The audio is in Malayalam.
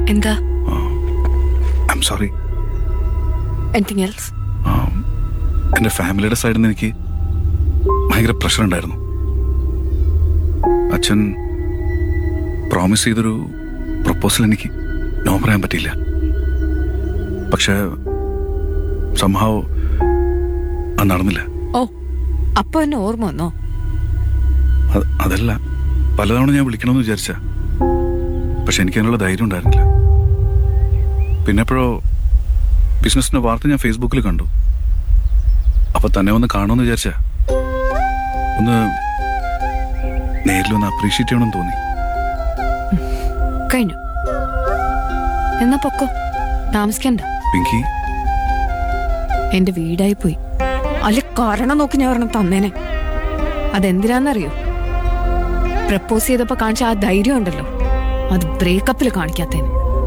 എന്താ I am sorry anything else എൻ്റെ ഫാമിലിയുടെ സൈഡിൽ നിന്ന് എനിക്ക് ഭയങ്കര പ്രഷർ ഉണ്ടായിരുന്നു അച്ഛൻ പ്രോമിസ് ചെയ്തൊരു പ്രപ്പോസൽ എനിക്ക് നോ പറയാൻ പറ്റിയില്ല പക്ഷേ സംഭവം അത് നടന്നില്ല ഓ അപ്പൊ എന്നെ ഓർമ്മ വന്നോ അത് അതല്ല പലതവണ ഞാൻ വിളിക്കണമെന്ന് വിചാരിച്ച പക്ഷെ എനിക്ക് അതിനുള്ള ധൈര്യം ഉണ്ടായിരുന്നില്ല പിന്നെ എപ്പോഴോ ബിസിനസിന്റെ വാർത്ത ഞാൻ ഫേസ്ബുക്കിൽ കണ്ടു അപ്പൊ തന്നെ ഒന്ന് കാണുമെന്ന് വിചാരിച്ച ഒന്ന് നേരിലൊന്ന് അപ്രീഷിയേറ്റ് ചെയ്യണമെന്ന് തോന്നി കഴിഞ്ഞു എന്നാ പൊക്കോ താമസിക്കണ്ട പിങ്കി എന്റെ വീടായി പോയി അല്ല കാരണം നോക്കി ഞാൻ ഒരെണ്ണം തന്നേനെ അതെന്തിനാന്നറിയോ പ്രപ്പോസ് ചെയ്തപ്പോ കാണിച്ച ആ ധൈര്യം ഉണ്ടല്ലോ അത് ബ്രേക്കപ്പിൽ കാണിക്കാത്തേന്